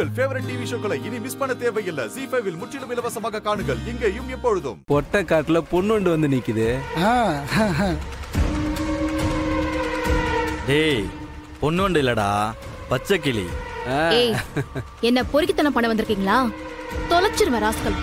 உங்கள் favourite TV ஷோக்களை இனி miss பண்ண தேவையில்லை ஜி ஃபைவில் முற்றிலும் இலவசமாக காணுங்கள் இங்கேயும் எப்பொழுதும் பொட்டை காட்டுல பொண்ணுண்டு வந்து நிக்குது ஆ, டேய் பொண்ணுண்டு இல்லடா பச்சை கிளி ஆ, ஏய் என்ன பொறுக்கித்தனம் பண்ண வந்திருக்கீங்களா தொலைச்சிருவேன் ராஸ்கல்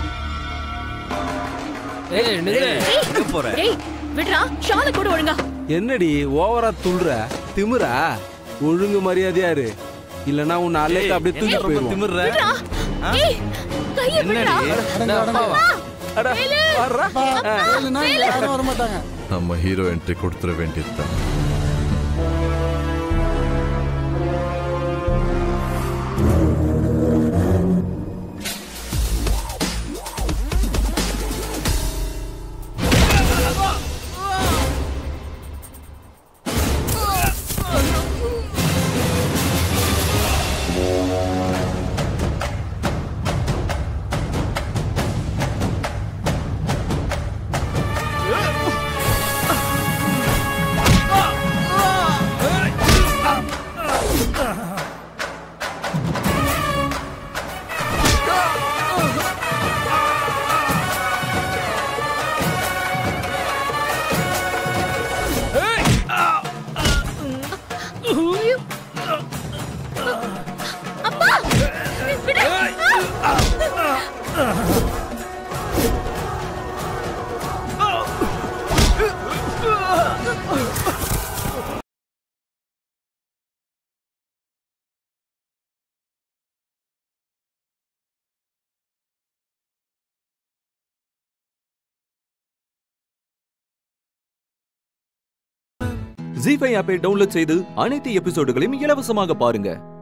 ஏய், நில்லு. எங்க போற ஏய் விடுறா ஷால கூட ஒழுங்கா என்னடி ஓவரா துள்ளுற திமிரா ஒழுங்கு மரியாதையா இரு இல்லனா உன்னை அலைக்க அப்படியே தூக்கி ரொம்ப போயிடுவோம் திமிர்ற விடுறா ஏய் கைய விடுறா அடங்க, அடங்க. அட, வர்றா. பா, ஏழுனா யாரும் வர மாட்டாங்க நம்ம ஹீரோ என்ட்ரி கொடுத்துட வேண்டியதுதான் அப்பா விடு ஜி ஃபைவ் ஆப்பை டவுன்லோட் செய்து அனைத்து எபிசோடுகளையும் இலவசமாக பாருங்க